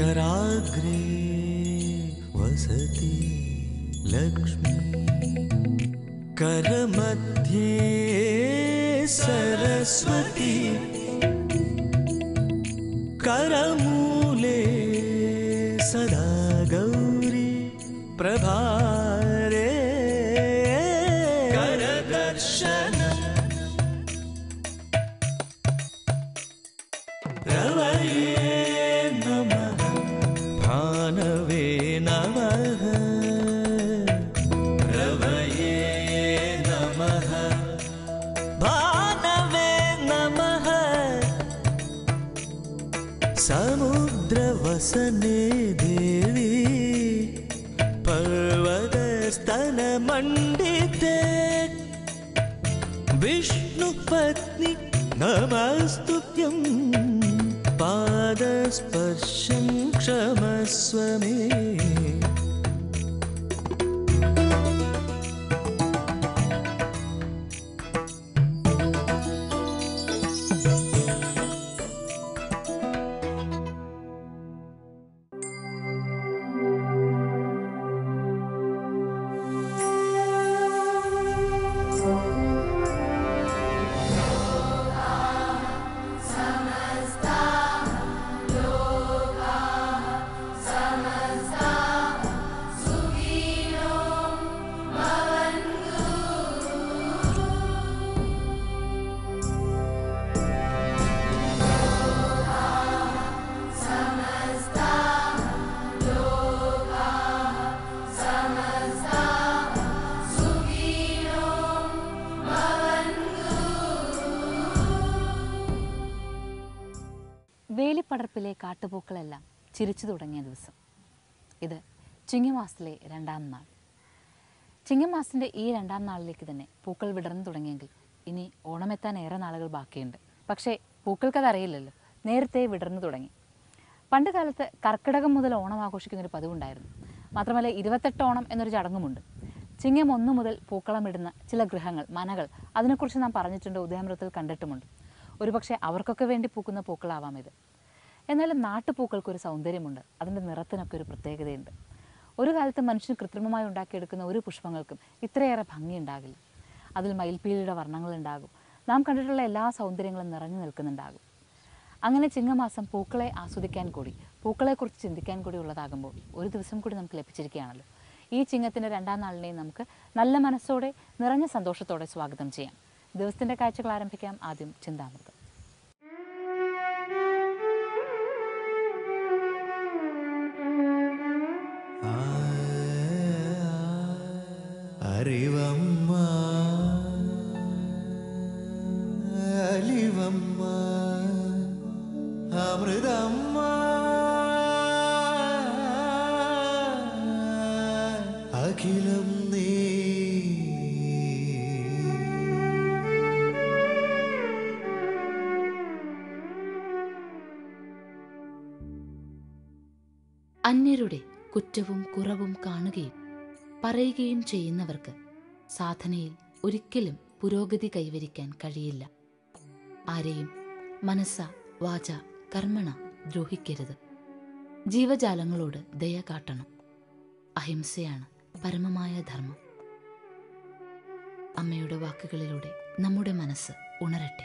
कराग्रे वसति लक्ष्मी करमध्ये सरस्वती करमूले सदा गौरी प्रभारे करदर्शन रवये नमः भानवे नमः रवये नमः भानवे नमः समुद्रवसने देवी पर्वतस्तनमण्डिते विष्णुपत्नि नमस्तुभ्यं पादस्पर्शं क्षमस्व मे വേലിപ്പടർപ്പിലെ കാട്ടുപൂക്കളെല്ലാം ചിരിച്ചു തുടങ്ങിയ ദിവസം ഇത് ചിങ്ങമാസത്തിലെ രണ്ടാം നാൾ ചിങ്ങമാസത്തിൻ്റെ ഈ രണ്ടാം നാളിലേക്ക് തന്നെ പൂക്കൾ വിടർന്നു തുടങ്ങിയെങ്കിൽ ഇനി ഓണമെത്താൻ ഏറെ നാളുകൾ ബാക്കിയുണ്ട് പക്ഷേ പൂക്കൾക്കത് അറിയില്ലല്ലോ നേരത്തെ വിടർന്നു തുടങ്ങി പണ്ട് കാലത്ത് കർക്കിടകം മുതൽ ഓണം ആഘോഷിക്കുന്ന ഒരു പതിവുണ്ടായിരുന്നു മാത്രമല്ല ഇരുപത്തെട്ട് ഓണം എന്നൊരു ചടങ്ങുമുണ്ട് ചിങ്ങം ഒന്ന് മുതൽ പൂക്കളമിടുന്ന ചില ഗൃഹങ്ങൾ മനകൾ അതിനെക്കുറിച്ച് നാം പറഞ്ഞിട്ടുണ്ട് ഉദയമൃതത്തിൽ കണ്ടിട്ടുമുണ്ട് ഒരുപക്ഷെ അവർക്കൊക്കെ വേണ്ടി പൂക്കുന്ന പൂക്കളാവാം ഇത് എന്നാലും നാട്ടുപൂക്കൾക്കൊരു സൗന്ദര്യമുണ്ട് അതിൻ്റെ നിറത്തിനൊക്കെ ഒരു പ്രത്യേകതയുണ്ട് ഒരു കാലത്ത് മനുഷ്യൻ കൃത്രിമമായി ഉണ്ടാക്കിയെടുക്കുന്ന ഒരു പുഷ്പങ്ങൾക്കും ഇത്രയേറെ ഭംഗി ഉണ്ടാകില്ല അതിൽ മയിൽപ്പീലിയുടെ വർണ്ണങ്ങളുണ്ടാകും നാം കണ്ടിട്ടുള്ള എല്ലാ സൗന്ദര്യങ്ങളും നിറഞ്ഞു നിൽക്കുന്നുണ്ടാകും അങ്ങനെ ചിങ്ങമാസം പൂക്കളെ ആസ്വദിക്കാൻ കൂടി പൂക്കളെക്കുറിച്ച് ചിന്തിക്കാൻ കൂടി ഉള്ളതാകുമ്പോൾ ഒരു ദിവസം കൂടി നമുക്ക് ലഭിച്ചിരിക്കുകയാണല്ലോ ഈ ചിങ്ങത്തിൻ്റെ രണ്ടാം നാളിനെയും നമുക്ക് നല്ല മനസ്സോടെ നിറഞ്ഞ സന്തോഷത്തോടെ സ്വാഗതം ചെയ്യാം ദിവസത്തിൻ്റെ കാഴ്ചകൾ ആരംഭിക്കാം ആദ്യം ചിന്താമൃതം അറിവമ്മ അലിവമ്മ അമൃതമ്മ അഖിലം നീ അന്യരുടെ കുറ്റവും കുറവും കാണുകയും പറയുകയും ചെയ്യുന്നവർക്ക് സാധനയിൽ ഒരിക്കലും പുരോഗതി കൈവരിക്കാൻ കഴിയില്ല ആരെയും മനസ്സ വാച കർമ്മണ ദ്രോഹിക്കരുത് ജീവജാലങ്ങളോട് ദയ കാട്ടണം അഹിംസയാണ് പരമമായ ധർമ്മം അമ്മയുടെ വാക്കുകളിലൂടെ നമ്മുടെ മനസ്സ് ഉണരട്ടെ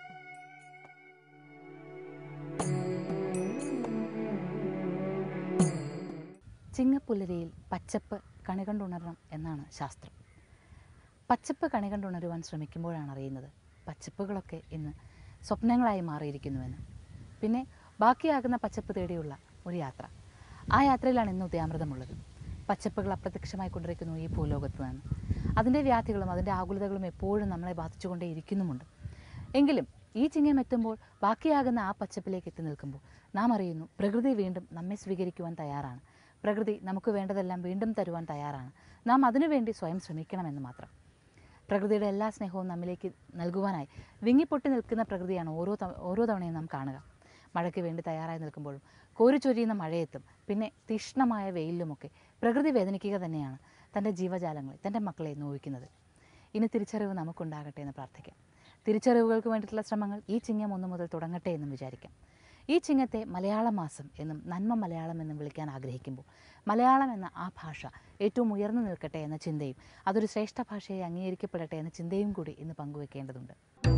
ചിങ്ങപ്പുലരിയിൽ പച്ചപ്പ് കണി കണ്ടുണരണം എന്നാണ് ശാസ്ത്രം പച്ചപ്പ് കണി കണ്ടുണരുവാൻ ശ്രമിക്കുമ്പോഴാണ് അറിയുന്നത് പച്ചപ്പുകളൊക്കെ ഇന്ന് സ്വപ്നങ്ങളായി മാറിയിരിക്കുന്നുവെന്ന് പിന്നെ ബാക്കിയാകുന്ന പച്ചപ്പ് തേടിയുള്ള ഒരു യാത്ര ആ യാത്രയിലാണ് ഇന്ന് ഉദയാമൃതമുള്ളത് പച്ചപ്പുകൾ അപ്രത്യക്ഷമായി കൊണ്ടിരിക്കുന്നു ഈ ഭൂലോകത്ത് നിന്ന് അതിൻ്റെ വ്യാധികളും അതിൻ്റെ ആകുലതകളും എപ്പോഴും നമ്മളെ ബാധിച്ചുകൊണ്ടേ ഇരിക്കുന്നുമുണ്ട് എങ്കിലും ഈ ചിങ്ങം എത്തുമ്പോൾ ബാക്കിയാകുന്ന ആ പച്ചപ്പിലേക്ക് എത്തി നിൽക്കുമ്പോൾ നാം അറിയുന്നു പ്രകൃതി വീണ്ടും നമ്മെ സ്വീകരിക്കുവാൻ തയ്യാറാണ് പ്രകൃതി നമുക്ക് വേണ്ടതെല്ലാം വീണ്ടും തരുവാൻ തയ്യാറാണ് നാം അതിനുവേണ്ടി സ്വയം ശ്രമിക്കണമെന്ന് മാത്രം പ്രകൃതിയുടെ എല്ലാ സ്നേഹവും നമ്മിലേക്ക് നൽകുവാനായി വിങ്ങിപ്പൊട്ടി നിൽക്കുന്ന പ്രകൃതിയാണ് ഓരോ തവ- ഓരോ തവണയും നാം കാണുക മഴയ്ക്ക് വേണ്ടി തയ്യാറായി നിൽക്കുമ്പോഴും കോരിച്ചൊരിയുന്ന മഴയത്തും പിന്നെ തീക്ഷ്ണമായ വെയിലുമൊക്കെ പ്രകൃതി വേദനിക്കുക തന്നെയാണ് തൻ്റെ ജീവജാലങ്ങളെ തൻ്റെ മക്കളെ നോവിക്കുന്നത് ഇനി തിരിച്ചറിവ് നമുക്കുണ്ടാകട്ടെ എന്ന് പ്രാർത്ഥിക്കാം തിരിച്ചറിവുകൾക്ക് വേണ്ടിയിട്ടുള്ള ശ്രമങ്ങൾ ഈ ചിങ്ങം ഒന്ന് മുതൽ തുടങ്ങട്ടെ എന്നും വിചാരിക്കാം ഈ ചിങ്ങത്തെ മലയാള മാസം എന്നും നന്മ മലയാളം എന്നും വിളിക്കാൻ ആഗ്രഹിക്കുമ്പോൾ മലയാളം എന്ന ആ ഭാഷ ഏറ്റവും ഉയർന്നു നിൽക്കട്ടെ എന്ന ചിന്തയും അതൊരു ശ്രേഷ്ഠ ഭാഷയായി അംഗീകരിക്കപ്പെടട്ടെ എന്ന ചിന്തയും കൂടി ഇന്ന് പങ്കുവെക്കേണ്ടതുണ്ട്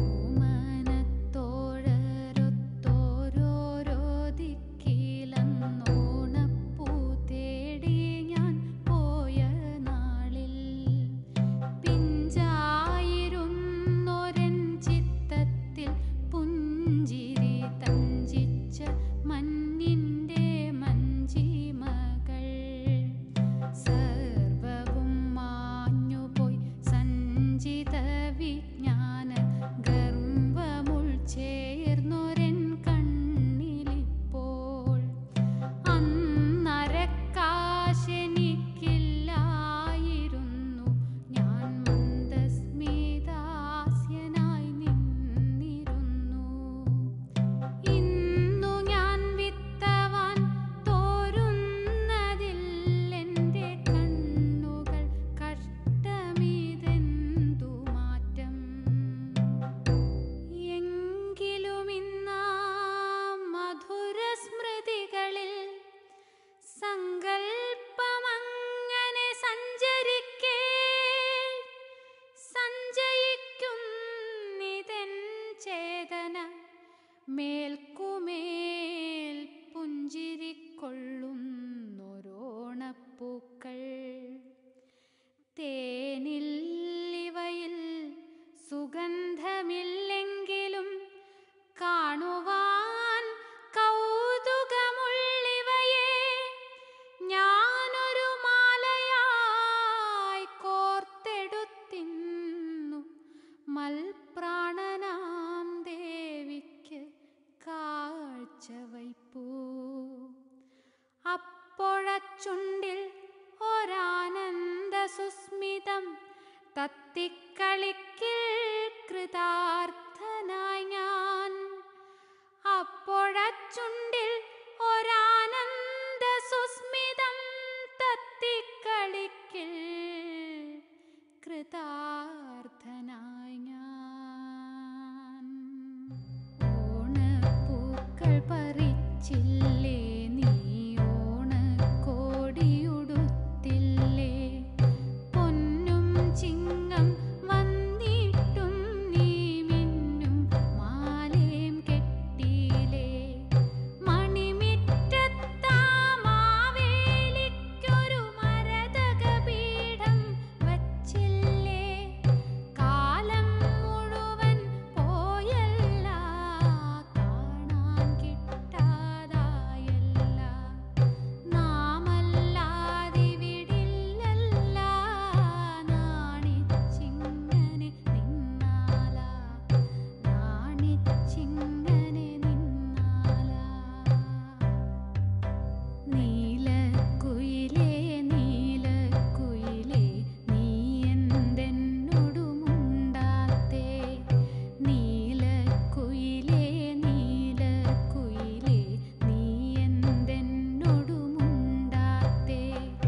ഓമനത്തോഴരൊത്തോരോരോ ദിക്കിലന്നോണപ്പൂ തേടി ഞാൻ പോയ നാളിൽ പിഞ്ചായിരുന്നൊരൻ ചിത്തത്തിൽ പുഞ്ചിരി തഞ്ചിച്ച മഞ്ഞിൻ്റെ മഞ്ചിമകൾ സർവവും മാഞ്ഞുപോയി സഞ്ചിത വിജ്ഞാന ഗർവമുൾ ചേർന്നൊരൻ കണ്ണിലിപ്പോൾ അന്നരക്കാശെനിക്കില്ലായിരുന്നു ഞാൻ മന്ദസ്മിതാസ്യനായി നിന്നിരുന്നു ഇന്നു ഞാൻ വിത്തവാൻ തോരുന്നതില്ലെൻ്റെ കണ്ണുകൾ കഷ്ടമിതെന്തു മാറ്റം എങ്കിലുമിന്നാ മധുര സ്മൃതികളിൽ സങ്കൽപ്പമങ്ങനെ സഞ്ചരിക്കേ സഞ്ചയിക്കുന്നിതെൻ ചേതന മേൽക്കുമേൽ പുഞ്ചിരിക്കൊള്ളുന്നൊരോണപ്പൂക്കൾ തേനിൽ ഇവയിൽ സുഗന്ധമില്ലെങ്കിലും കാണുവാൻ കൗതുകമുള്ളിവയെ ഞാനൊരു മാലയായി കോർത്തെടുത്തിന്നു മൽപ്രാണനാം ദേവിക്ക് കാഴ്ചവയ്പ്പൂ അപ്പോഴച്ചുണ്ടിൽ ഒരാനന്ദ സുസ്മിതം തത്തിക്കളിക്കിൽ കൃതാർത്ഥനായി ഞാൻ അപ്പോഴച്ചുണ്ടിൽ ഒരാനന്ദ സുസ്മിതം തത്തിക്കളിക്കിൽ കൃതാർത്ഥനായി ഞാൻ ഓണപ്പൂക്കൾ പറിച്ചില്ലേ നീ ഓണക്കോടിയുടുത്തില്ലേ പൊന്നും ചിങ്ങം വന്നിട്ടും നീ മിന്നും മാലേം കെട്ടിയിലേ മണിമിറ്റത്താമാവേലിക്കൊരു മരതകപീഠം വച്ചില്ലേ കാലം മുഴുവൻ പോയല്ല കാണാൻ കിട്ടാതായല്ല നാമല്ലാതിവിടില്ലല്ല നാണിച്ചിങ്ങനെ നിന്നാല നാണിച്ചിങ്ങനെ നിന്നാല നീലക്കുയിലേ നീലക്കുയിലേ നീ എന്തെന്നോടു മുണ്ടാത്തേ നീലക്കുയിലേ നീലക്കുയിലേ നീ എന്തെന്നോടു മുണ്ടാത്തേ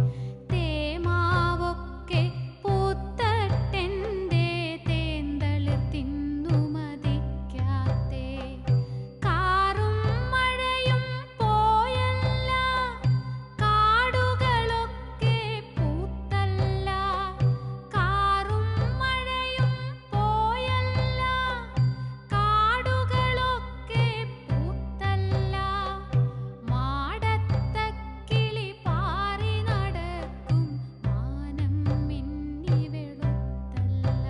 തേമാവൊക്കെ പൂത്തട്ടെൻ്റെ തേന്തളിർ തിന്നു മതിക്കാത്തേ കാറും മഴയും പോയല്ല കാടുകളൊക്കെ പൂത്തല്ല കാറും മഴയും പോയല്ല കാടുകളൊക്കെ പൂത്തല്ല മാടത്തക്കിളി പാറി നടക്കും മാനം മിന്നി വെളുത്തല്ല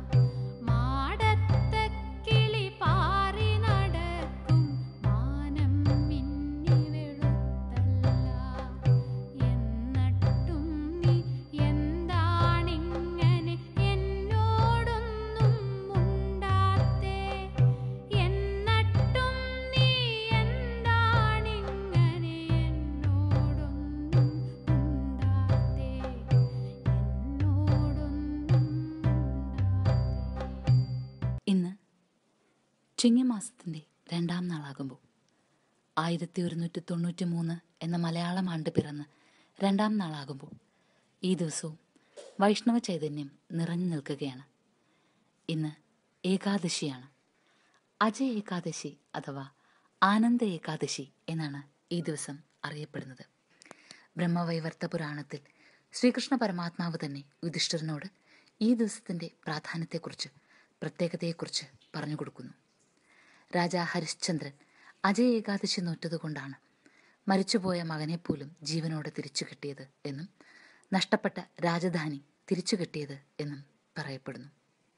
മാടത്തക്കിളി പാറി നടക്കും മാനം മിന്നി വെളുത്തല്ല എന്നട്ടും നീ എന്താണിങ്ങനെ എന്നോടൊന്നും മുണ്ടാത്തേ എന്നട്ടും നീ എന്താണിങ്ങനെ എന്നോടൊന്നും മുണ്ടാത്തേ എന്നോടൊന്നും മുണ്ടാത്തേ ഇന്ന് ചിങ്ങമാസത്തിൻ്റെ രണ്ടാം നാളാകുമ്പോൾ ആയിരത്തി ഒരുന്നൂറ്റി തൊണ്ണൂറ്റി മൂന്ന് എന്ന മലയാളം ആണ്ട് പിറന്ന് രണ്ടാം നാളാകുമ്പോൾ ഈ ദിവസവും വൈഷ്ണവ ചൈതന്യം നിറഞ്ഞു നിൽക്കുകയാണ് ഇന്ന് ഏകാദശിയാണ് അജയ ഏകാദശി അഥവാ ആനന്ദ ഏകാദശി എന്നാണ് ഈ ദിവസം അറിയപ്പെടുന്നത് ബ്രഹ്മവൈവർത്ത പുരാണത്തിൽ ശ്രീകൃഷ്ണ പരമാത്മാവ് തന്നെ യുധിഷ്ഠിരനോട് ഈ ദിവസത്തിൻ്റെ പ്രാധാന്യത്തെക്കുറിച്ച് പ്രത്യേകതയെക്കുറിച്ച് പറഞ്ഞു കൊടുക്കുന്നു രാജാ ഹരിശ്ചന്ദ്രൻ അജയ ഏകാദശി നോറ്റതുകൊണ്ടാണ് മരിച്ചുപോയ മകനെപ്പോലും ജീവനോടെ തിരിച്ചു കിട്ടിയത് എന്നും നഷ്ടപ്പെട്ട രാജധാനി തിരിച്ചു കിട്ടിയത് എന്നും പറയപ്പെടുന്നു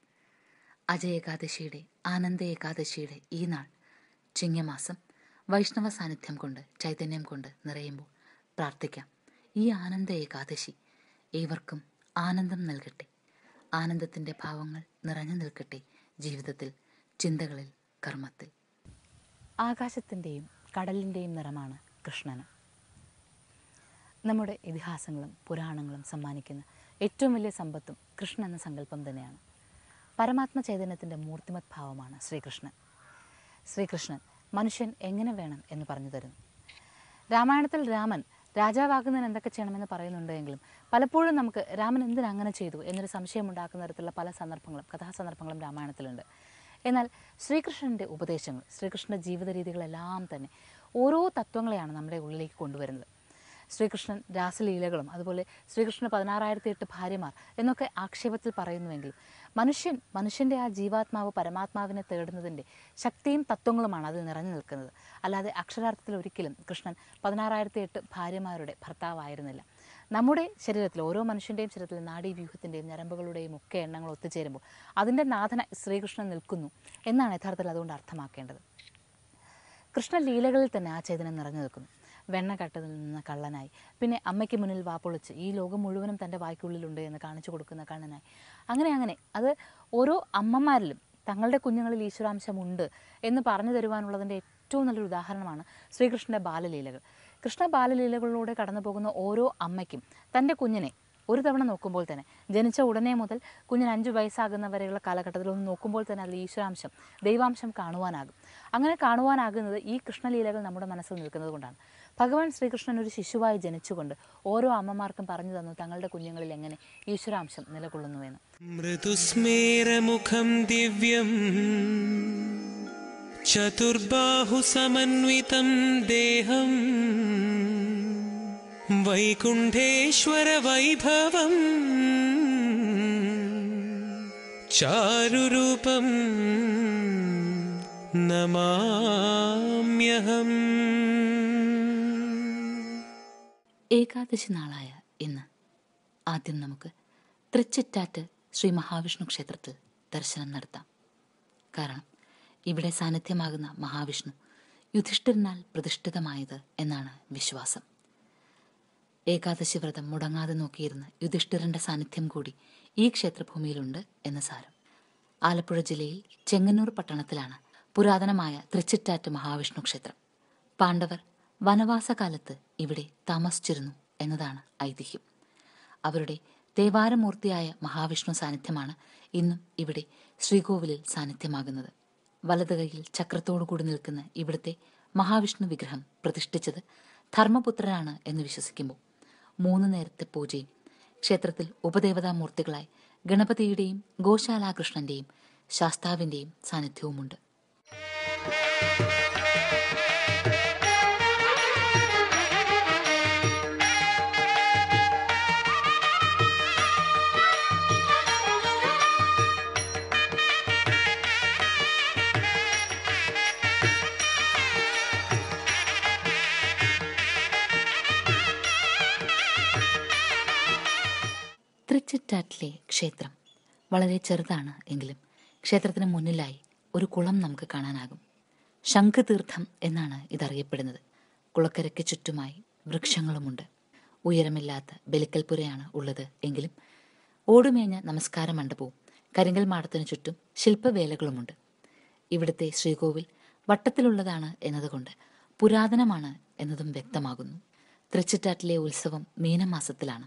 അജയ ഏകാദശിയുടെ ആനന്ദ ഏകാദശിയുടെ ഈ നാൾ ചിങ്ങമാസം വൈഷ്ണവ സാന്നിധ്യം കൊണ്ട് ചൈതന്യം കൊണ്ട് നിറയുമ്പോൾ പ്രാർത്ഥിക്കാം ഈ ആനന്ദ ഏകാദശി ഏവർക്കും ആനന്ദം നൽകട്ടെ ആനന്ദത്തിൻ്റെ ഭാവങ്ങൾ നിറഞ്ഞു നിൽക്കട്ടെ ജീവിതത്തിൽ ചിന്തകളിൽ കർമ്മത്തിൽ ആകാശത്തിൻ്റെയും കടലിൻ്റെയും നിറമാണ് കൃഷ്ണന് നമ്മുടെ ഇതിഹാസങ്ങളും പുരാണങ്ങളും സമ്മാനിക്കുന്ന ഏറ്റവും വലിയ സമ്പത്തും കൃഷ്ണൻ എന്ന സങ്കല്പം തന്നെയാണ് പരമാത്മ ചൈതന്യത്തിൻ്റെ മൂർത്തിമത് ഭാവമാണ് ശ്രീകൃഷ്ണൻ ശ്രീകൃഷ്ണൻ മനുഷ്യൻ എങ്ങനെ വേണം എന്ന് പറഞ്ഞു തരുന്നു രാമായണത്തിൽ രാമൻ രാജാവാകുന്നതിന് എന്തൊക്കെ ചെയ്യണമെന്ന് പറയുന്നുണ്ട് എങ്കിലും പലപ്പോഴും നമുക്ക് രാമൻ എന്തിനു അങ്ങനെ ചെയ്തു എന്നൊരു സംശയം ഉണ്ടാക്കുന്ന തരത്തിലുള്ള പല സന്ദർഭങ്ങളും കഥാസന്ദർഭങ്ങളും രാമായണത്തിലുണ്ട് എന്നാൽ ശ്രീകൃഷ്ണൻ്റെ ഉപദേശങ്ങൾ ശ്രീകൃഷ്ണൻ്റെ ജീവിത രീതികളെല്ലാം തന്നെ ഓരോ തത്വങ്ങളെയാണ് നമ്മുടെ ഉള്ളിലേക്ക് കൊണ്ടുവരുന്നത് ശ്രീകൃഷ്ണൻ രാസലീലകളും അതുപോലെ ശ്രീകൃഷ്ണന് പതിനാറായിരത്തി എട്ട് ഭാര്യമാർ എന്നൊക്കെ ആക്ഷേപത്തിൽ പറയുന്നുവെങ്കിലും മനുഷ്യൻ മനുഷ്യൻ്റെ ആ ജീവാത്മാവ് പരമാത്മാവിനെ തേടുന്നതിൻ്റെ ശക്തിയും തത്വങ്ങളുമാണ് അതിൽ നിറഞ്ഞു നിൽക്കുന്നത് അല്ലാതെ അക്ഷരാർത്ഥത്തിൽ ഒരിക്കലും കൃഷ്ണൻ പതിനാറായിരത്തി എട്ട് ഭാര്യമാരുടെ ഭർത്താവായിരുന്നില്ല നമ്മുടെ ശരീരത്തിൽ ഓരോ മനുഷ്യൻ്റെയും ശരീരത്തിൽ നാഡീവ്യൂഹത്തിൻ്റെയും ഞരമ്പുകളുടെയും ഒക്കെ എണ്ണങ്ങൾ ഒത്തുചേരുമ്പോൾ അതിൻ്റെ നാഥന ശ്രീകൃഷ്ണൻ നിൽക്കുന്നു എന്നാണ് യഥാർത്ഥത്തിൽ അതുകൊണ്ട് അർത്ഥമാക്കേണ്ടത് കൃഷ്ണലീലകളിൽ തന്നെ ആ ചൈതന്യം നിറഞ്ഞു നിൽക്കുന്നു വെണ്ണ കട്ടതിൽ നിന്ന് കള്ളനായി പിന്നെ അമ്മയ്ക്ക് മുന്നിൽ വാപ്പൊളിച്ച് ഈ ലോകം മുഴുവനും തൻ്റെ വായ്ക്കുള്ളിലുണ്ട് എന്ന് കാണിച്ചു കൊടുക്കുന്ന കണ്ണനായി അങ്ങനെ അങ്ങനെ അത് ഓരോ അമ്മമാരിലും തങ്ങളുടെ കുഞ്ഞുങ്ങളിൽ ഈശ്വരാംശമുണ്ട് എന്ന് പറഞ്ഞു തരുവാനുള്ളതിൻ്റെ ഏറ്റവും നല്ലൊരു ഉദാഹരണമാണ് ശ്രീകൃഷ്ണൻ്റെ ബാലലീലകൾ കൃഷ്ണ ബാലലീലകളിലൂടെ കടന്നു പോകുന്ന ഓരോ അമ്മയ്ക്കും തൻ്റെ കുഞ്ഞിനെ ഒരു തവണ നോക്കുമ്പോൾ തന്നെ ജനിച്ച ഉടനെ മുതൽ കുഞ്ഞിന് അഞ്ച് വയസ്സാകുന്ന വരെയുള്ള കാലഘട്ടത്തിൽ ഒന്ന് നോക്കുമ്പോൾ തന്നെ അതിൽ ഈശ്വരാംശം ദൈവാംശം കാണുവാനാകും അങ്ങനെ കാണുവാനാകുന്നത് ഈ കൃഷ്ണലീലകൾ നമ്മുടെ മനസ്സിൽ നിൽക്കുന്നത് കൊണ്ടാണ് ഭഗവാൻ ശ്രീകൃഷ്ണൻ ഒരു ശിശുവായി ജനിച്ചുകൊണ്ട് ഓരോ അമ്മമാർക്കും പറഞ്ഞു തന്നു തങ്ങളുടെ കുഞ്ഞുങ്ങളിൽ എങ്ങനെ ഈശ്വരാംശം നിലകൊള്ളുന്നുവെന്ന് മൃദുസ്മേരമുഖം ദിവ്യം ചതുർബാഹുസമന്വിതം ദേഹം വൈകുണ്ഠേശ്വരവൈഭവം ചാരുരൂപം നമാമ്യഹം ഏകാദശി നാളായ ഇന്ന് ആദ്യം നമുക്ക് തൃച്ചിറ്റാറ്റ് ശ്രീ മഹാവിഷ്ണു ക്ഷേത്രത്തിൽ ദർശനം നടത്താം കാരണം ഇവിടെ സാന്നിധ്യമാകുന്ന മഹാവിഷ്ണു യുധിഷ്ഠിരനാൽ പ്രതിഷ്ഠിതമായത് എന്നാണ് വിശ്വാസം ഏകാദശി വ്രതം മുടങ്ങാതെ നോക്കിയിരുന്ന യുധിഷ്ഠിരന്റെ സാന്നിധ്യം കൂടി ഈ ക്ഷേത്രഭൂമിയിലുണ്ട് എന്ന് സാരം ആലപ്പുഴ ജില്ലയിൽ ചെങ്ങന്നൂർ പട്ടണത്തിലാണ് പുരാതനമായ തൃച്ചിറ്റാറ്റ് മഹാവിഷ്ണു ക്ഷേത്രം പാണ്ഡവർ വനവാസകാലത്ത് ഇവിടെ താമസിച്ചിരുന്നു എന്നതാണ് ഐതിഹ്യം അവരുടെ ദേവാരമൂർത്തിയായ മഹാവിഷ്ണു സാന്നിധ്യമാണ് ഇന്നും ഇവിടെ ശ്രീകോവിലിൽ സാന്നിധ്യമാകുന്നത് വലത് കൈയിൽ ചക്രത്തോടു കൂടി നിൽക്കുന്ന ഇവിടുത്തെ മഹാവിഷ്ണു വിഗ്രഹം പ്രതിഷ്ഠിച്ചത് ധർമ്മപുത്രനാണ് എന്ന് വിശ്വസിക്കുമ്പോൾ മൂന്ന് നേരത്തെ പൂജയും ക്ഷേത്രത്തിൽ ഉപദേവതാമൂർത്തികളായി ഗണപതിയുടെയും ഗോശാലാകൃഷ്ണന്റെയും ശാസ്താവിന്റെയും സാന്നിധ്യവുമുണ്ട് തൃച്ചിറ്റാറ്റിലെ ക്ഷേത്രം വളരെ ചെറുതാണ് എങ്കിലും ക്ഷേത്രത്തിന് മുന്നിലായി ഒരു കുളം നമുക്ക് കാണാനാകും ശംഖുതീർത്ഥം എന്നാണ് ഇതറിയപ്പെടുന്നത് കുളക്കരയ്ക്ക് ചുറ്റുമായി വൃക്ഷങ്ങളുമുണ്ട് ഉയരമില്ലാത്ത ബലിക്കൽപുരയാണ് ഉള്ളത് എങ്കിലും ഓടുമേഞ്ഞ നമസ്കാര മണ്ഡപവും കരിങ്കൽ മാടത്തിനു ചുറ്റും ശില്പവേലകളുമുണ്ട് ഇവിടുത്തെ ശ്രീകോവിൽ വട്ടത്തിലുള്ളതാണ് എന്നതുകൊണ്ട് പുരാതനമാണ് എന്നതും വ്യക്തമാകുന്നു തൃച്ചിറ്റാറ്റിലെ ഉത്സവം മീനമാസത്തിലാണ്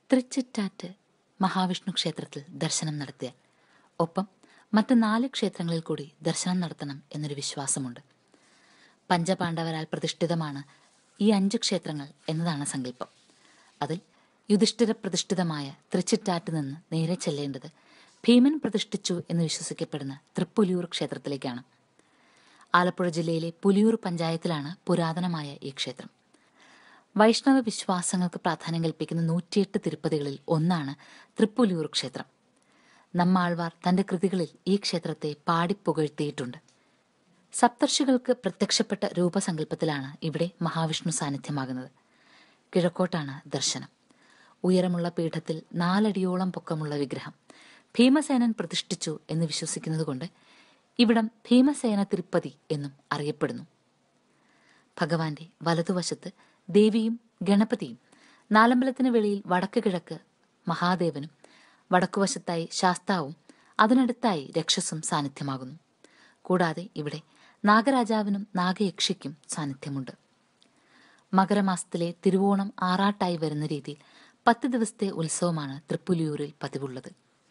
തൃച്ചിറ്റാറ്റ് മഹാവിഷ്ണു ക്ഷേത്രത്തിൽ ദർശനം നടത്തിയാൽ ഒപ്പം മറ്റ് നാല് ക്ഷേത്രങ്ങളിൽ കൂടി ദർശനം നടത്തണം എന്നൊരു വിശ്വാസമുണ്ട് പഞ്ചപാണ്ഡവരാൽ പ്രതിഷ്ഠിതമാണ് ഈ അഞ്ച് ക്ഷേത്രങ്ങൾ എന്നതാണ് സങ്കല്പം അതിൽ യുധിഷ്ഠിര പ്രതിഷ്ഠിതമായ തൃച്ചിറ്റാറ്റ് നിന്ന് നേരെ ചെല്ലേണ്ടത് ഭീമൻ പ്രതിഷ്ഠിച്ചു എന്ന് വിശ്വസിക്കപ്പെടുന്ന തൃപ്പുലിയൂർ ക്ഷേത്രത്തിലേക്കാണ് ആലപ്പുഴ ജില്ലയിലെ പുലിയൂർ പഞ്ചായത്തിലാണ് പുരാതനമായ ഈ ക്ഷേത്രം വൈഷ്ണവ വിശ്വാസങ്ങൾക്ക് പ്രാധാന്യം കൽപ്പിക്കുന്ന നൂറ്റിയെട്ട് തിരുപ്പതികളിൽ ഒന്നാണ് തൃപ്പുലിയൂർ ക്ഷേത്രം നമ്മാൾവാർ തന്റെ കൃതികളിൽ ഈ ക്ഷേത്രത്തെ പാടിപ്പുകഴ്ത്തിയിട്ടുണ്ട് സപ്തർഷികൾക്ക് പ്രത്യക്ഷപ്പെട്ട രൂപസങ്കല്പത്തിലാണ് ഇവിടെ മഹാവിഷ്ണു സാന്നിധ്യമാകുന്നത് കിഴക്കോട്ടാണ് ദർശനം ഉയരമുള്ള പീഠത്തിൽ നാലടിയോളം പൊക്കമുള്ള വിഗ്രഹം ഭീമസേനൻ പ്രതിഷ്ഠിച്ചു എന്ന് വിശ്വസിക്കുന്നതുകൊണ്ട് ഇവിടം ഭീമസേന തിരുപ്പതി എന്നും അറിയപ്പെടുന്നു ഭഗവാന്റെ വലതുവശത്ത് ദേവിയും ഗണപതിയും നാലമ്പലത്തിന് വെളിയിൽ വടക്ക് കിഴക്ക് മഹാദേവനും വടക്കുവശത്തായി ശാസ്താവും അതിനടുത്തായി രക്ഷസും സാന്നിധ്യമാകുന്നു കൂടാതെ ഇവിടെ നാഗരാജാവിനും നാഗയക്ഷിക്കും സാന്നിധ്യമുണ്ട് മകരമാസത്തിലെ തിരുവോണം ആറാട്ടായി വരുന്ന രീതിയിൽ പത്ത് ദിവസത്തെ ഉത്സവമാണ് തൃപ്പുലിയൂരിൽ പതിവുള്ളത്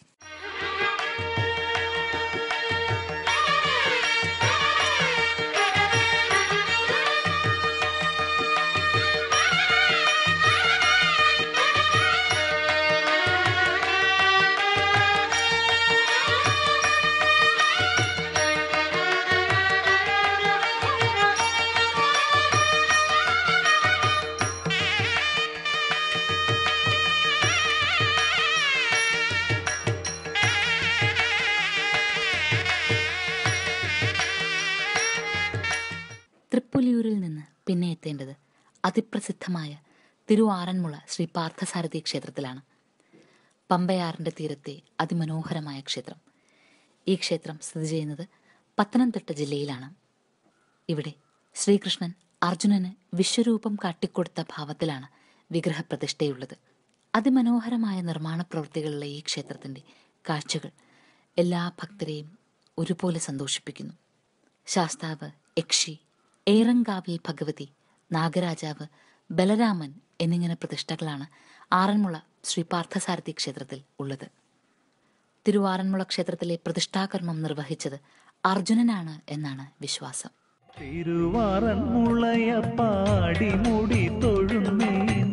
തൃപ്പുലിയൂരിൽ നിന്ന് പിന്നെ എത്തേണ്ടത് അതിപ്രസിദ്ധമായ തിരുവാറന്മുള ശ്രീ പാർത്ഥസാരഥി ക്ഷേത്രത്തിലാണ് പമ്പയാറിന്റെ തീരത്തെ അതിമനോഹരമായ ക്ഷേത്രം ഈ ക്ഷേത്രം സ്ഥിതി ചെയ്യുന്നത് പത്തനംതിട്ട ജില്ലയിലാണ് ഇവിടെ ശ്രീകൃഷ്ണൻ അർജുനന് വിശ്വരൂപം കാട്ടിക്കൊടുത്ത ഭാവത്തിലാണ് വിഗ്രഹപ്രതിഷ്ഠയുള്ളത് അതിമനോഹരമായ നിർമ്മാണ പ്രവൃത്തികളുള്ള ഈ ക്ഷേത്രത്തിന്റെ കാഴ്ചകൾ എല്ലാ ഭക്തരെയും ഒരുപോലെ സന്തോഷിപ്പിക്കുന്നു ശാസ്താവ് യക്ഷി ഏറങ്കാവിൽ ഭഗവതി നാഗരാജാവ് ബലരാമൻ എന്നിങ്ങനെ പ്രതിഷ്ഠകളാണ് ആറന്മുള ശ്രീ പാർത്ഥസാരഥി ക്ഷേത്രത്തിൽ ഉള്ളത് തിരുവാറന്മുള ക്ഷേത്രത്തിലെ പ്രതിഷ്ഠാകർമ്മം നിർവഹിച്ചത് അർജുനനാണ് എന്നാണ് വിശ്വാസം തിരുവാറന്മുളയ പാടിമുടി തൊഴുന്നേൻ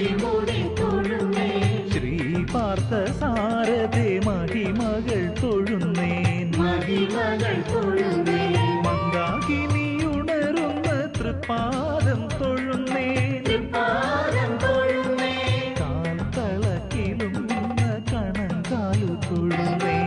ശ്രീ പാർത്ഥ സാരഥേ മഹിമകൾ തൊഴുന്നേൻ മന്ദാകിനിയുണരുന്ന തൃപ്പാദം തൊഴുന്നേൻ കാൽ തളക്കിലുന്ന കണങ്കാലു തൊഴുന്നേൻ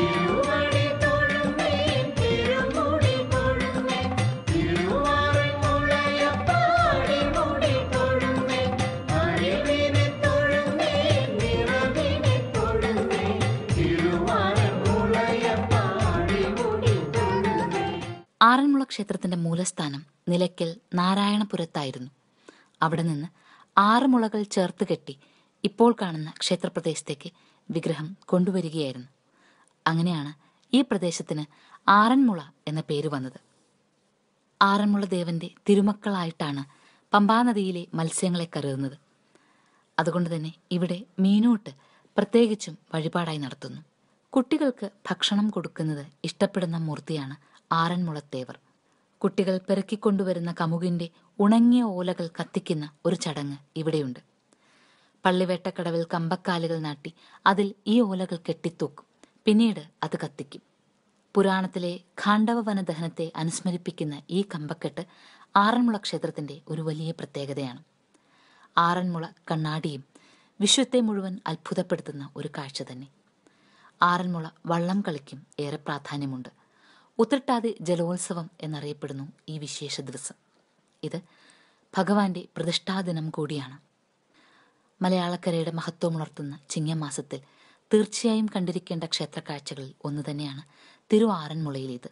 ആറന്മുള ക്ഷേത്രത്തിന്റെ മൂലസ്ഥാനം നിലയ്ക്കൽ നാരായണപുരത്തായിരുന്നു അവിടെ നിന്ന് ആറ് മുളകൾ ചേർത്ത് കെട്ടി ഇപ്പോൾ കാണുന്ന ക്ഷേത്രപ്രദേശത്തേക്ക് വിഗ്രഹം കൊണ്ടുവരികയായിരുന്നു അങ്ങനെയാണ് ഈ പ്രദേശത്തിന് ആറന്മുള എന്ന പേര് വന്നത് ആറന്മുള ദേവന്റെ തിരുമക്കളായിട്ടാണ് പമ്പാനദിയിലെ മത്സ്യങ്ങളെ കരുതുന്നത് അതുകൊണ്ട് തന്നെ ഇവിടെ മീനൂട്ട് പ്രത്യേകിച്ചും വഴിപാടായി നടത്തുന്നു കുട്ടികൾക്ക് ഭക്ഷണം കൊടുക്കുന്നത് ഇഷ്ടപ്പെടുന്ന മൂർത്തിയാണ് ആറന്മുളത്തേവർ കുട്ടികൾ പെറുക്കിക്കൊണ്ടുവരുന്ന കമുകിന്റെ ഉണങ്ങിയ ഓലകൾ കത്തിക്കുന്ന ഒരു ചടങ്ങ് ഇവിടെയുണ്ട് പള്ളിവേട്ടക്കടവിൽ കമ്പക്കാലുകൾ നാട്ടി അതിൽ ഈ ഓലകൾ കെട്ടിത്തൂക്കും പിന്നീട് അത് കത്തിക്കും പുരാണത്തിലെ ഖാണ്ഡവ വനദഹനത്തെ അനുസ്മരിപ്പിക്കുന്ന ഈ കമ്പക്കെട്ട് ആറന്മുള ക്ഷേത്രത്തിന്റെ ഒരു വലിയ പ്രത്യേകതയാണ് ആറന്മുള കണ്ണാടിയും വിശ്വത്തെ മുഴുവൻ അത്ഭുതപ്പെടുത്തുന്ന ഒരു കാഴ്ച തന്നെ ആറന്മുള വള്ളം കളിക്കും ഏറെ പ്രാധാന്യമുണ്ട് ഉത്രട്ടാതി ജലോത്സവം എന്നറിയപ്പെടുന്നു ഈ വിശേഷ ദിവസം ഇത് ഭഗവാന്റെ പ്രതിഷ്ഠാദിനം കൂടിയാണ് മലയാളക്കരയുടെ മഹത്വമുണർത്തുന്ന ചിങ്ങമാസത്തിൽ തീർച്ചയായും കണ്ടിരിക്കേണ്ട ക്ഷേത്രക്കാഴ്ചകളിൽ ഒന്ന് തന്നെയാണ് തിരുവാറന്മുളയിലേത്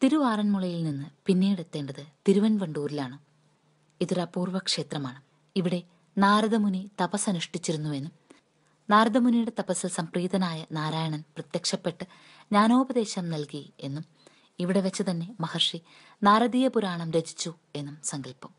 തിരുവാറന്മുളയിൽ നിന്ന് പിന്നീട് എത്തേണ്ടത് തിരുവൻവണ്ടൂരിലാണ് ഇതൊരു അപൂർവ ക്ഷേത്രമാണ് ഇവിടെ നാരദമുനി തപസ്സനുഷ്ഠിച്ചിരുന്നുവെന്നും നാരദമുനിയുടെ തപസ്സിൽ സംപ്രീതനായ നാരായണൻ പ്രത്യക്ഷപ്പെട്ട് ജ്ഞാനോപദേശം നൽകി എന്നും ഇവിടെ വെച്ച് തന്നെ മഹർഷി നാരദീയ പുരാണം രചിച്ചു എന്നും സങ്കല്പം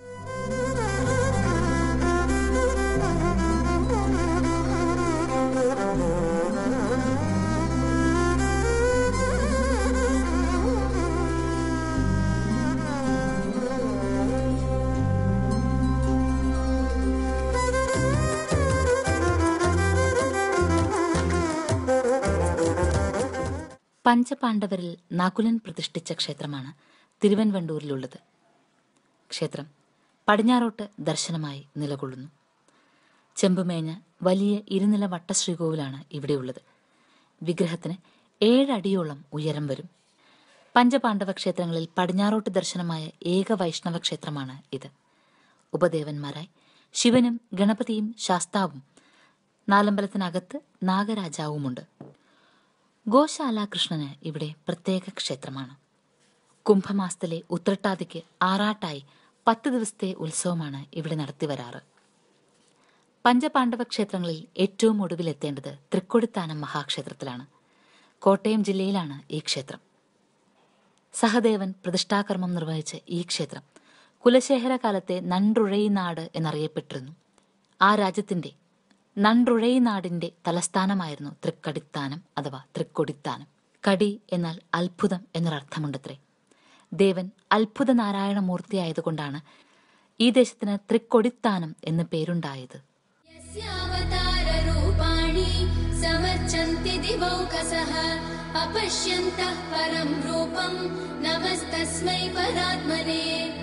പഞ്ചപാണ്ഡവരിൽ നകുലൻ പ്രതിഷ്ഠിച്ച ക്ഷേത്രമാണ് തിരുവൻവണ്ടൂരിലുള്ളത് ക്ഷേത്രം പടിഞ്ഞാറോട്ട് ദർശനമായി നിലകൊള്ളുന്നു ചെമ്പുമേഞ്ഞ വലിയ ഇരുനില വട്ടശ്രീകോവിലാണ് ഇവിടെയുള്ളത് വിഗ്രഹത്തിന് ഏഴടിയോളം ഉയരം വരും പഞ്ചപാണ്ഡവ ക്ഷേത്രങ്ങളിൽ പടിഞ്ഞാറോട്ട് ദർശനമായ ഏക വൈഷ്ണവ ക്ഷേത്രമാണ് ഇത് ഉപദേവന്മാരായി ശിവനും ഗണപതിയും ശാസ്താവും നാലമ്പലത്തിനകത്ത് നാഗരാജാവുമുണ്ട് ഗോശാല കൃഷ്ണന് ഇവിടെ പ്രത്യേക ക്ഷേത്രമാണ് കുംഭമാസത്തിലെ ഉത്രട്ടാതിക്ക് ആറാട്ടായി പത്ത് ദിവസത്തെ ഉത്സവമാണ് ഇവിടെ നടത്തിവരാറ് പഞ്ചപാണ്ഡവ ക്ഷേത്രങ്ങളിൽ ഏറ്റവും ഒടുവിലെത്തേണ്ടത് തൃക്കൊടിത്താനം മഹാക്ഷേത്രത്തിലാണ് കോട്ടയം ജില്ലയിലാണ് ഈ ക്ഷേത്രം സഹദേവൻ പ്രതിഷ്ഠാകർമ്മം നിർവഹിച്ച ഈ ക്ഷേത്രം കുലശേഖര കാലത്തെ നൻറുഴൈനാട് എന്നറിയപ്പെട്ടിരുന്നു ആ രാജ്യത്തിന്റെ നൻറുഴൈനാടിന്റെ തലസ്ഥാനമായിരുന്നു തൃക്കടിത്താനം അഥവാ തൃക്കൊടിത്താനം കടി എന്നാൽ അത്ഭുതം എന്നൊരർത്ഥമുണ്ടത്രേ ദേവൻ അത്ഭുത നാരായണമൂർത്തിയായതുകൊണ്ടാണ് ഈ ദേശത്തിന് തൃക്കൊടിത്താനം എന്ന് പേരുണ്ടായത് यस्यावताररूपाणि समर्चन्ति दिवौकसः अपश्यन्तः परं रूपं नमस्तस्मै परात्मने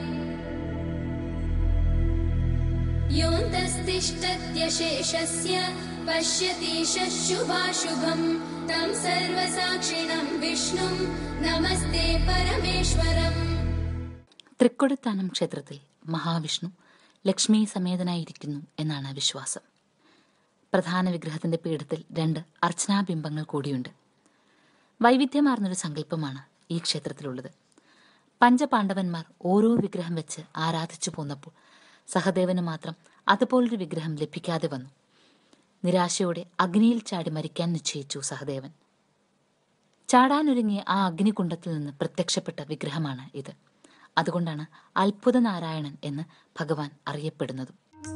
योऽन्तस्तिष्ठत्यशेषस्य पश्यतीशः शुभाशुभम् तं सर्वसाक्षिणं विष्णुं नमस्ते परमेश्वरम् തൃക്കൊടിത്താനം ക്ഷേത്രത്തിൽ മഹാവിഷ്ണു ലക്ഷ്മി സമേതനായിരിക്കുന്നു എന്നാണ് വിശ്വാസം പ്രധാന വിഗ്രഹത്തിന്റെ പീഠത്തിൽ രണ്ട് അർച്ചനാബിംബങ്ങൾ കൂടിയുണ്ട് വൈവിധ്യമാർന്നൊരു സങ്കല്പമാണ് ഈ ക്ഷേത്രത്തിലുള്ളത് പഞ്ചപാണ്ഡവന്മാർ ഓരോ വിഗ്രഹം വെച്ച് ആരാധിച്ചു പോന്നപ്പോൾ സഹദേവന് മാത്രം അതുപോലൊരു വിഗ്രഹം ലഭിക്കാതെ വന്നു നിരാശയോടെ അഗ്നിയിൽ ചാടി മരിക്കാൻ നിശ്ചയിച്ചു സഹദേവൻ ചാടാനൊരുങ്ങിയ ആ അഗ്നികുണ്ഡത്തിൽ നിന്ന് പ്രത്യക്ഷപ്പെട്ട വിഗ്രഹമാണ് ഇത് അതുകൊണ്ടാണ് അത്ഭുത നാരായണൻ എന്ന് ഭഗവാൻ അറിയപ്പെടുന്നതും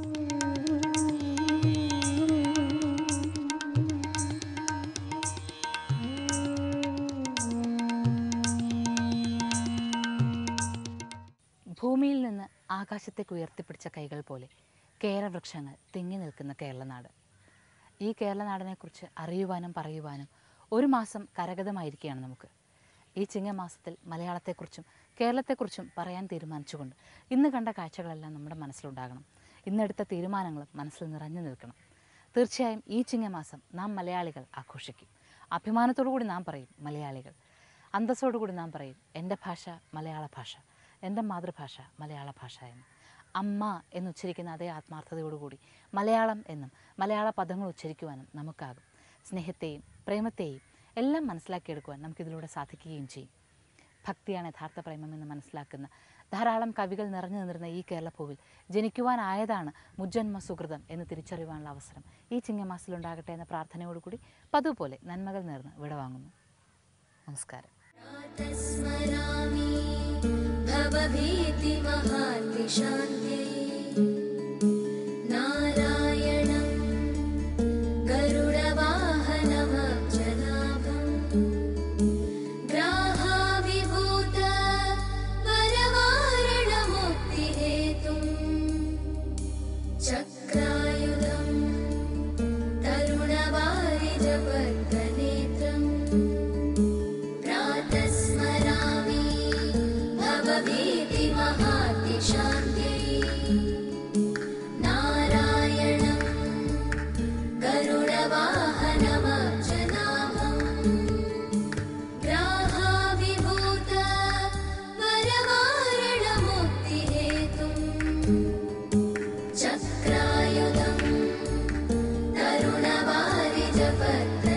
ഭൂമിയിൽ നിന്ന് ആകാശത്തേക്ക് ഉയർത്തിപ്പിടിച്ച കൈകൾ പോലെ കേരവൃക്ഷങ്ങൾ തിങ്ങി നിൽക്കുന്ന കേരളനാട് ഈ കേരളനാടിനെക്കുറിച്ച് അറിയുവാനും പറയുവാനും ഒരു മാസം കരഗതമായിരിക്കുകയാണ് നമുക്ക് ഈ ചിങ്ങമാസത്തിൽ മലയാളത്തെക്കുറിച്ചും കേരളത്തെക്കുറിച്ചും പറയാൻ തീരുമാനിച്ചുകൊണ്ട് ഇന്ന് കണ്ട കാഴ്ചകളെല്ലാം നമ്മുടെ മനസ്സിലുണ്ടാകണം ഇന്നെടുത്ത തീരുമാനങ്ങളും മനസ്സിൽ നിറഞ്ഞു നിൽക്കണം തീർച്ചയായും ഈ ചിങ്ങമാസം നാം മലയാളികൾ ആഘോഷിക്കും അഭിമാനത്തോടു കൂടി നാം പറയും മലയാളികൾ അന്തസ്സോടുകൂടി നാം പറയും എൻ്റെ ഭാഷ മലയാള ഭാഷ എൻ്റെ മാതൃഭാഷ മലയാള ഭാഷ എന്ന് അമ്മ എന്നുച്ചരിക്കുന്ന അതേ ആത്മാർത്ഥതയോടുകൂടി മലയാളം എന്നും മലയാള പദങ്ങൾ ഉച്ചരിക്കുവാനും നമുക്കാകും സ്നേഹത്തെയും പ്രേമത്തെയും എല്ലാം മനസ്സിലാക്കിയെടുക്കുവാൻ നമുക്കിതിലൂടെ സാധിക്കുകയും ചെയ്യും ഭക്തിയാണ് യഥാർത്ഥ പ്രേമമെന്ന് മനസ്സിലാക്കുന്ന ധാരാളം കവികൾ നിറഞ്ഞു നിന്നിരുന്ന ഈ കേരളപ്പൂവിൽ ജനിക്കുവാനായതാണ് മുജ്ജന്മ സുഹൃതം എന്ന് തിരിച്ചറിയുവാനുള്ള അവസരം ഈ ചിങ്ങമാസത്തിലുണ്ടാകട്ടെ എന്ന പ്രാർത്ഥനയോടുകൂടി പതുപോലെ നന്മകൾ നേർന്ന് വിടവാങ്ങുന്നു നമസ്കാരം स्मरामि भवभीतिमहातिशान्त्यै नारायणं गरुडवाहनमब्जनाभम् ग्राहाविभूत वरवारणमुक्तिहेतुम् चक्रायुधं तरुणवारिजपद्मनेत्रम् प्रातः स्मरामि भवभीतिमहातिशान्त्यै नारायणं गरुडवाहनमब्जनाभम् ग्राहाविभूत वरवारणमुक्तिहेतुम् चक्रायुधं तरुणवारिजपत्र